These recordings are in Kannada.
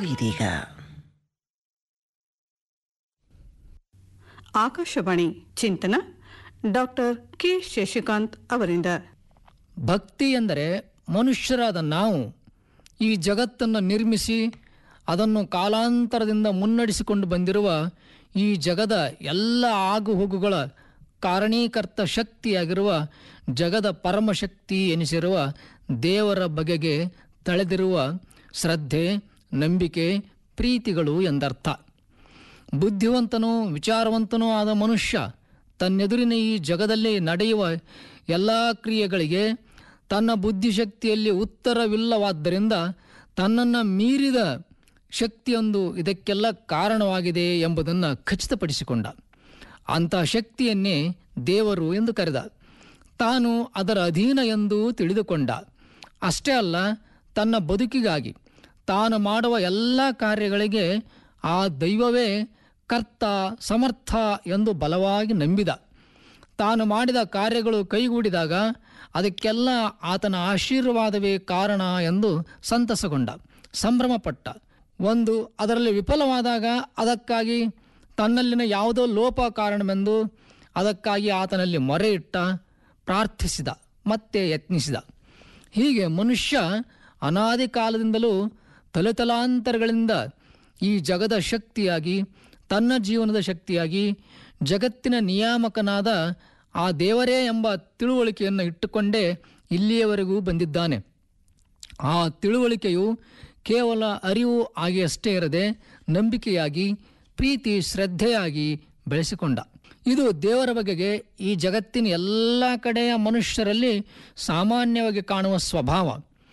ಇದೀಗ ಆಕಾಶವಾಣಿ ಚಿಂತನ ಡಾಕ್ಟರ್ ಕೆ ಶಶಿಕಾಂತ್ ಅವರಿಂದ ಭಕ್ತಿ ಎಂದರೆ ಮನುಷ್ಯರಾದ ನಾವು ಈ ಜಗತ್ತನ್ನು ನಿರ್ಮಿಸಿ ಅದನ್ನು ಕಾಲಾಂತರದಿಂದ ಮುನ್ನಡೆಸಿಕೊಂಡು ಬಂದಿರುವ ಈ ಜಗದ ಎಲ್ಲ ಆಗುಹೋಗುಗಳ ಕಾರಣೀಕರ್ತ ಶಕ್ತಿಯಾಗಿರುವ ಜಗದ ಪರಮಶಕ್ತಿ ಎನಿಸಿರುವ ದೇವರ ಬಗೆಗೆ ತಳೆದಿರುವ ಶ್ರದ್ಧೆ ನಂಬಿಕೆ ಪ್ರೀತಿಗಳು ಎಂದರ್ಥ ಬುದ್ಧಿವಂತನೂ ವಿಚಾರವಂತನೂ ಆದ ಮನುಷ್ಯ ತನ್ನೆದುರಿನ ಈ ಜಗದಲ್ಲಿ ನಡೆಯುವ ಎಲ್ಲ ಕ್ರಿಯೆಗಳಿಗೆ ತನ್ನ ಬುದ್ಧಿಶಕ್ತಿಯಲ್ಲಿ ಉತ್ತರವಿಲ್ಲವಾದ್ದರಿಂದ ತನ್ನನ್ನು ಮೀರಿದ ಶಕ್ತಿಯೊಂದು ಇದಕ್ಕೆಲ್ಲ ಕಾರಣವಾಗಿದೆ ಎಂಬುದನ್ನು ಖಚಿತಪಡಿಸಿಕೊಂಡ ಅಂಥ ಶಕ್ತಿಯನ್ನೇ ದೇವರು ಎಂದು ಕರೆದ ತಾನು ಅದರ ಅಧೀನ ಎಂದು ತಿಳಿದುಕೊಂಡ ಅಷ್ಟೇ ಅಲ್ಲ ತನ್ನ ಬದುಕಿಗಾಗಿ ತಾನು ಮಾಡುವ ಎಲ್ಲ ಕಾರ್ಯಗಳಿಗೆ ಆ ದೈವವೇ ಕರ್ತ ಸಮರ್ಥ ಎಂದು ಬಲವಾಗಿ ನಂಬಿದ ತಾನು ಮಾಡಿದ ಕಾರ್ಯಗಳು ಕೈಗೂಡಿದಾಗ ಅದಕ್ಕೆಲ್ಲ ಆತನ ಆಶೀರ್ವಾದವೇ ಕಾರಣ ಎಂದು ಸಂತಸಗೊಂಡ ಸಂಭ್ರಮಪಟ್ಟ ಒಂದು ಅದರಲ್ಲಿ ವಿಫಲವಾದಾಗ ಅದಕ್ಕಾಗಿ ತನ್ನಲ್ಲಿನ ಯಾವುದೋ ಲೋಪ ಕಾರಣವೆಂದು ಅದಕ್ಕಾಗಿ ಆತನಲ್ಲಿ ಮೊರೆ ಇಟ್ಟ ಪ್ರಾರ್ಥಿಸಿದ ಮತ್ತೆ ಯತ್ನಿಸಿದ ಹೀಗೆ ಮನುಷ್ಯ ಅನಾದಿ ಕಾಲದಿಂದಲೂ ತಲೆತಲಾಂತರಗಳಿಂದ ಈ ಜಗದ ಶಕ್ತಿಯಾಗಿ ತನ್ನ ಜೀವನದ ಶಕ್ತಿಯಾಗಿ ಜಗತ್ತಿನ ನಿಯಾಮಕನಾದ ಆ ದೇವರೇ ಎಂಬ ತಿಳುವಳಿಕೆಯನ್ನು ಇಟ್ಟುಕೊಂಡೇ ಇಲ್ಲಿಯವರೆಗೂ ಬಂದಿದ್ದಾನೆ ಆ ತಿಳುವಳಿಕೆಯು ಕೇವಲ ಅರಿವು ಆಗಿ ಅಷ್ಟೇ ಇರದೆ ನಂಬಿಕೆಯಾಗಿ ಪ್ರೀತಿ ಶ್ರದ್ಧೆಯಾಗಿ ಬೆಳೆಸಿಕೊಂಡ ಇದು ದೇವರ ಬಗೆಗೆ ಈ ಜಗತ್ತಿನ ಎಲ್ಲ ಕಡೆಯ ಮನುಷ್ಯರಲ್ಲಿ ಸಾಮಾನ್ಯವಾಗಿ ಕಾಣುವ ಸ್ವಭಾವ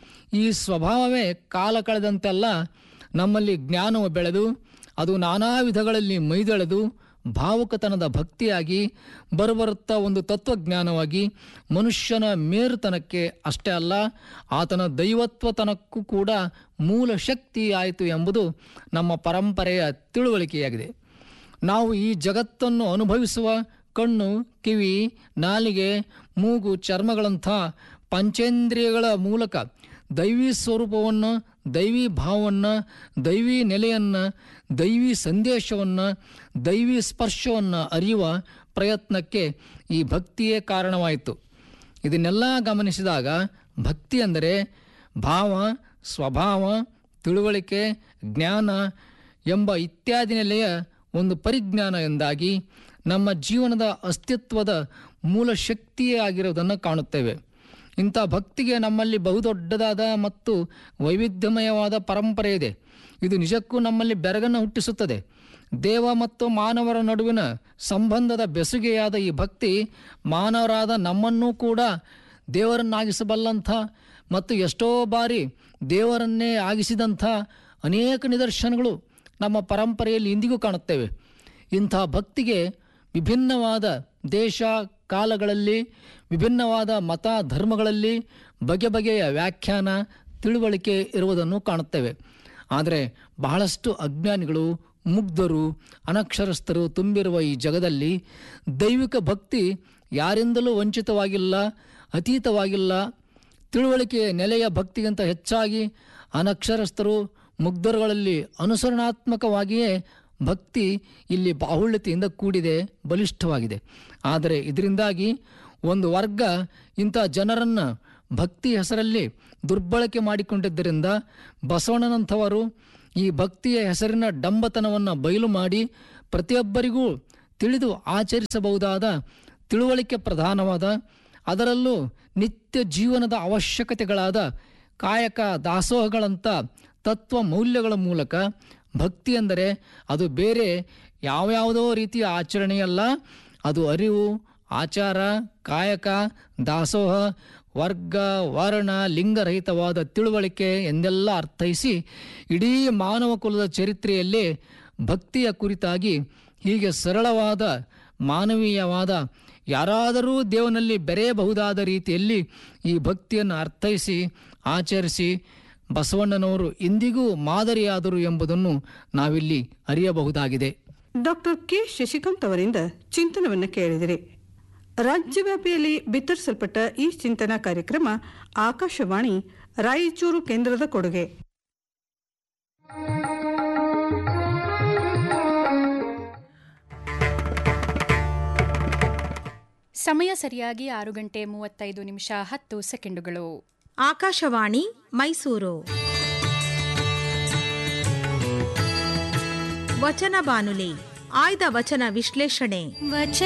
ಈ ಸ್ವಭಾವವೇ ಕಾಲ ಕಳೆದಂತೆಲ್ಲ ನಮ್ಮಲ್ಲಿ ಜ್ಞಾನವು ಬೆಳೆದು ಅದು ನಾನಾ ವಿಧಗಳಲ್ಲಿ ಮೈದೆಳೆದು ಭಾವುಕತನದ ಭಕ್ತಿಯಾಗಿ ಬರುಬರುತ್ತಾ ಒಂದು ತತ್ವಜ್ಞಾನವಾಗಿ ಮನುಷ್ಯನ ಮೇರುತನಕ್ಕೆ ಅಷ್ಟೇ ಅಲ್ಲ ಆತನ ದೈವತ್ವತನಕ್ಕೂ ಕೂಡ ಮೂಲ ಶಕ್ತಿ ಆಯಿತು ಎಂಬುದು ನಮ್ಮ ಪರಂಪರೆಯ ತಿಳುವಳಿಕೆಯಾಗಿದೆ ನಾವು ಈ ಜಗತ್ತನ್ನು ಅನುಭವಿಸುವ ಕಣ್ಣು ಕಿವಿ ನಾಲಿಗೆ ಮೂಗು ಚರ್ಮಗಳಂಥ ಪಂಚೇಂದ್ರಿಯಗಳ ಮೂಲಕ ದೈವಿ ಸ್ವರೂಪವನ್ನು ದೈವಿ ಭಾವವನ್ನು ದೈವಿ ನೆಲೆಯನ್ನು ದೈವಿ ಸಂದೇಶವನ್ನು ದೈವಿ ಸ್ಪರ್ಶವನ್ನು ಅರಿಯುವ ಪ್ರಯತ್ನಕ್ಕೆ ಈ ಭಕ್ತಿಯೇ ಕಾರಣವಾಯಿತು ಇದನ್ನೆಲ್ಲ ಗಮನಿಸಿದಾಗ ಭಕ್ತಿ ಅಂದರೆ ಭಾವ ಸ್ವಭಾವ ತಿಳುವಳಿಕೆ ಜ್ಞಾನ ಎಂಬ ಇತ್ಯಾದಿ ನೆಲೆಯ ಒಂದು ಪರಿಜ್ಞಾನ ಎಂದಾಗಿ ನಮ್ಮ ಜೀವನದ ಅಸ್ತಿತ್ವದ ಮೂಲ ಶಕ್ತಿಯೇ ಆಗಿರುವುದನ್ನು ಕಾಣುತ್ತೇವೆ ಇಂಥ ಭಕ್ತಿಗೆ ನಮ್ಮಲ್ಲಿ ಬಹುದೊಡ್ಡದಾದ ಮತ್ತು ವೈವಿಧ್ಯಮಯವಾದ ಪರಂಪರೆ ಇದೆ ಇದು ನಿಜಕ್ಕೂ ನಮ್ಮಲ್ಲಿ ಬೆರಗನ್ನು ಹುಟ್ಟಿಸುತ್ತದೆ ದೇವ ಮತ್ತು ಮಾನವರ ನಡುವಿನ ಸಂಬಂಧದ ಬೆಸುಗೆಯಾದ ಈ ಭಕ್ತಿ ಮಾನವರಾದ ನಮ್ಮನ್ನೂ ಕೂಡ ದೇವರನ್ನಾಗಿಸಬಲ್ಲಂಥ ಮತ್ತು ಎಷ್ಟೋ ಬಾರಿ ದೇವರನ್ನೇ ಆಗಿಸಿದಂಥ ಅನೇಕ ನಿದರ್ಶನಗಳು ನಮ್ಮ ಪರಂಪರೆಯಲ್ಲಿ ಇಂದಿಗೂ ಕಾಣುತ್ತೇವೆ ಇಂಥ ಭಕ್ತಿಗೆ ವಿಭಿನ್ನವಾದ ದೇಶ ಕಾಲಗಳಲ್ಲಿ ವಿಭಿನ್ನವಾದ ಮತ ಧರ್ಮಗಳಲ್ಲಿ ಬಗೆ ಬಗೆಯ ವ್ಯಾಖ್ಯಾನ ತಿಳುವಳಿಕೆ ಇರುವುದನ್ನು ಕಾಣುತ್ತೇವೆ ಆದರೆ ಬಹಳಷ್ಟು ಅಜ್ಞಾನಿಗಳು ಮುಗ್ಧರು ಅನಕ್ಷರಸ್ಥರು ತುಂಬಿರುವ ಈ ಜಗದಲ್ಲಿ ದೈವಿಕ ಭಕ್ತಿ ಯಾರಿಂದಲೂ ವಂಚಿತವಾಗಿಲ್ಲ ಅತೀತವಾಗಿಲ್ಲ ತಿಳುವಳಿಕೆಯ ನೆಲೆಯ ಭಕ್ತಿಗಿಂತ ಹೆಚ್ಚಾಗಿ ಅನಕ್ಷರಸ್ಥರು ಮುಗ್ಧರುಗಳಲ್ಲಿ ಅನುಸರಣಾತ್ಮಕವಾಗಿಯೇ ಭಕ್ತಿ ಇಲ್ಲಿ ಬಾಹುಳ್ಯತೆಯಿಂದ ಕೂಡಿದೆ ಬಲಿಷ್ಠವಾಗಿದೆ ಆದರೆ ಇದರಿಂದಾಗಿ ಒಂದು ವರ್ಗ ಇಂಥ ಜನರನ್ನು ಭಕ್ತಿ ಹೆಸರಲ್ಲಿ ದುರ್ಬಳಕೆ ಮಾಡಿಕೊಂಡಿದ್ದರಿಂದ ಬಸವಣ್ಣನಂಥವರು ಈ ಭಕ್ತಿಯ ಹೆಸರಿನ ಡಂಬತನವನ್ನು ಬಯಲು ಮಾಡಿ ಪ್ರತಿಯೊಬ್ಬರಿಗೂ ತಿಳಿದು ಆಚರಿಸಬಹುದಾದ ತಿಳುವಳಿಕೆ ಪ್ರಧಾನವಾದ ಅದರಲ್ಲೂ ನಿತ್ಯ ಜೀವನದ ಅವಶ್ಯಕತೆಗಳಾದ ಕಾಯಕ ದಾಸೋಹಗಳಂಥ ತತ್ವ ಮೌಲ್ಯಗಳ ಮೂಲಕ ಭಕ್ತಿ ಎಂದರೆ ಅದು ಬೇರೆ ಯಾವ್ಯಾವುದೋ ರೀತಿಯ ಆಚರಣೆಯಲ್ಲ ಅದು ಅರಿವು ಆಚಾರ ಕಾಯಕ ದಾಸೋಹ ವರ್ಗ ವರ್ಣ ಲಿಂಗರಹಿತವಾದ ತಿಳುವಳಿಕೆ ಎಂದೆಲ್ಲ ಅರ್ಥೈಸಿ ಇಡೀ ಮಾನವ ಕುಲದ ಚರಿತ್ರೆಯಲ್ಲೇ ಭಕ್ತಿಯ ಕುರಿತಾಗಿ ಹೀಗೆ ಸರಳವಾದ ಮಾನವೀಯವಾದ ಯಾರಾದರೂ ದೇವನಲ್ಲಿ ಬೆರೆಯಬಹುದಾದ ರೀತಿಯಲ್ಲಿ ಈ ಭಕ್ತಿಯನ್ನು ಅರ್ಥೈಸಿ ಆಚರಿಸಿ ಬಸವಣ್ಣನವರು ಇಂದಿಗೂ ಮಾದರಿಯಾದರು ಎಂಬುದನ್ನು ನಾವಿಲ್ಲಿ ಅರಿಯಬಹುದಾಗಿದೆ ಡಾಕ್ಟರ್ ಕೆ ಶಶಿಕಾಂತ್ ಅವರಿಂದ ಚಿಂತನವನ್ನು ಕೇಳಿದಿರಿ ರಾಜ್ಯವ್ಯಾಪಿಯಲ್ಲಿ ಬಿತ್ತರಿಸಲ್ಪಟ್ಟ ಈ ಚಿಂತನಾ ಕಾರ್ಯಕ್ರಮ ಆಕಾಶವಾಣಿ ರಾಯಚೂರು ಕೇಂದ್ರದ ಕೊಡುಗೆ ಸಮಯ ಸರಿಯಾಗಿ ಆರು ಗಂಟೆ ಮೂವತ್ತೈದು ನಿಮಿಷ ಹತ್ತು ಸೆಕೆಂಡುಗಳು ಆಕಾಶವಾಣಿ ಮೈಸೂರು ವಚನ ಬಾನುಲಿ ಆಯ್ದ ವಚನ ವಿಶ್ಲೇಷಣೆ ವಚನ